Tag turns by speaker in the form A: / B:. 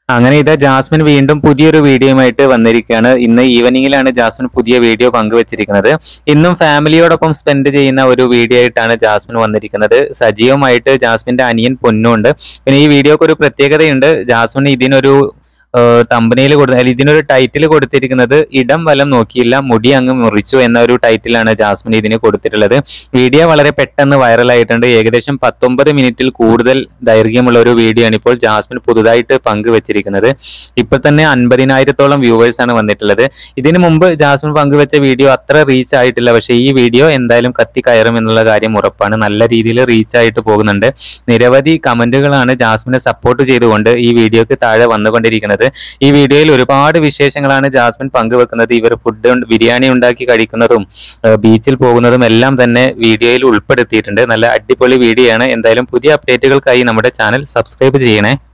A: അങ്ങനെ ഇതാ ജാസ്മിൻ വീണ്ടും പുതിയൊരു വീഡിയോയുമായിട്ട് വന്നിരിക്കുകയാണ് ഇന്ന് ഈവനിങ്ങിലാണ് ജാസ്മിൻ പുതിയ വീഡിയോ പങ്കുവച്ചിരിക്കുന്നത് ഇന്നും ഫാമിലിയോടൊപ്പം സ്പെൻഡ് ചെയ്യുന്ന ഒരു വീഡിയോ ആയിട്ടാണ് ജാസ്മിൻ വന്നിരിക്കുന്നത് സജീവമായിട്ട് ജാസ്മിന്റെ അനിയൻ പൊന്നുണ്ട് പിന്നെ ഈ വീഡിയോക്ക് ഒരു പ്രത്യേകതയുണ്ട് ജാസ്മിൻ ഇതിനൊരു തമ്പനയിൽ കൊടുത്ത അല്ല, ഇതിനൊരു ടൈറ്റിൽ കൊടുത്തിരിക്കുന്നത് ഇടം വലം നോക്കിയില്ല മുടി അങ്ങ് മുറിച്ചു എന്ന ഒരു ടൈറ്റിലാണ് ജാസ്മിൻ ഇതിന് കൊടുത്തിട്ടുള്ളത് വീഡിയോ വളരെ പെട്ടെന്ന് വൈറലായിട്ടുണ്ട് ഏകദേശം പത്തൊമ്പത് മിനിറ്റിൽ കൂടുതൽ ദൈർഘ്യമുള്ള ഒരു വീഡിയോ ആണ് ഇപ്പോൾ ജാസ്മിൻ പുതുതായിട്ട് പങ്കുവച്ചിരിക്കുന്നത് ഇപ്പോൾ തന്നെ അൻപതിനായിരത്തോളം വ്യൂവേഴ്സ് ആണ് വന്നിട്ടുള്ളത് ഇതിനു മുമ്പ് ജാസ്മിൻ പങ്കുവച്ച വീഡിയോ അത്ര റീച്ച് ആയിട്ടില്ല പക്ഷേ ഈ വീഡിയോ എന്തായാലും കത്തി കയറും എന്നുള്ള കാര്യം ഉറപ്പാണ് നല്ല രീതിയിൽ റീച്ച് ആയിട്ട് പോകുന്നുണ്ട് നിരവധി കമന്റുകളാണ് ജാസ്മിനെ സപ്പോർട്ട് ചെയ്തുകൊണ്ട് ഈ വീഡിയോക്ക് താഴെ വന്നുകൊണ്ടിരിക്കുന്നത് ഈ വീഡിയോയിൽ ഒരുപാട് വിശേഷങ്ങളാണ് ജാസ്മിൻ പങ്കുവെക്കുന്നത് ഇവർ ഫുഡ് ബിരിയാണി ഉണ്ടാക്കി കഴിക്കുന്നതും ഏഹ് ബീച്ചിൽ പോകുന്നതും എല്ലാം തന്നെ വീഡിയോയിൽ ഉൾപ്പെടുത്തിയിട്ടുണ്ട് നല്ല അടിപൊളി വീഡിയോ ആണ് എന്തായാലും പുതിയ അപ്ഡേറ്റുകൾക്കായി നമ്മുടെ ചാനൽ സബ്സ്ക്രൈബ് ചെയ്യണേ